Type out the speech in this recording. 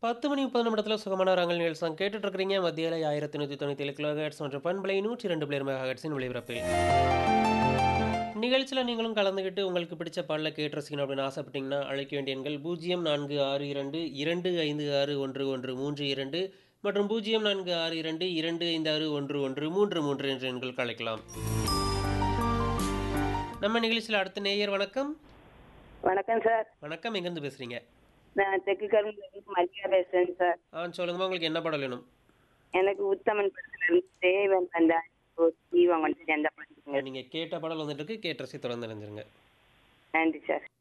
10 மணி 30 நிமிடத்துல சுகமான ராங்கல் நிகழ்ச்சி தான் கேட்டுட்டு இருக்கிறீங்க மத்தியில 1197 கிலோ ஹெர்ட்ஸ் மற்றும் பண்பலை 102 பிளேர் மெகா ஹெர்ட்ஸின் ஒளிபரப்பில் நிகழ்ச்சியில் நீங்களும் கலந்துக்கிட்டு உங்களுக்கு பிடிச்ச பாடல கேட்டு ரசிக்கணும் அப்படின்னு ஆசைப்பட்டீங்கன்னா அழைக்க வேண்டிய எண்கள் பூஜ்ஜியம் நான்கு ஆறு இரண்டு இரண்டு ஐந்து ஆறு ஒன்று ஒன்று மூன்று இரண்டு மற்றும் பூஜ்ஜியம் நான்கு ஆறு இரண்டு இரண்டு ஐந்து ஆறு ஒன்று ஒன்று மூன்று மூன்று என்ற எண்களுக்கு அழைக்கலாம் நம்ம நிகழ்ச்சியில் அடுத்த நேயர் வணக்கம் வணக்கம் சார் வணக்கம் எங்கேருந்து பேசுறீங்க நான் தெற்கு கரும்புலேருந்து மல்லிகா பேசுறேன் சார் ஆ சொல்லுங்கம்மா உங்களுக்கு என்ன பாடல் வேணும் எனக்கு உத்தமன் படத்துல இருந்து தேவன் அந்த தீவம் வந்து எந்த படத்துக்கு நீங்கள் கேட்ட பாடல் வந்துட்டு இருக்கு கேட்ட ரசி தொடர்ந்து நினைஞ்சிருங்க நன்றி சார்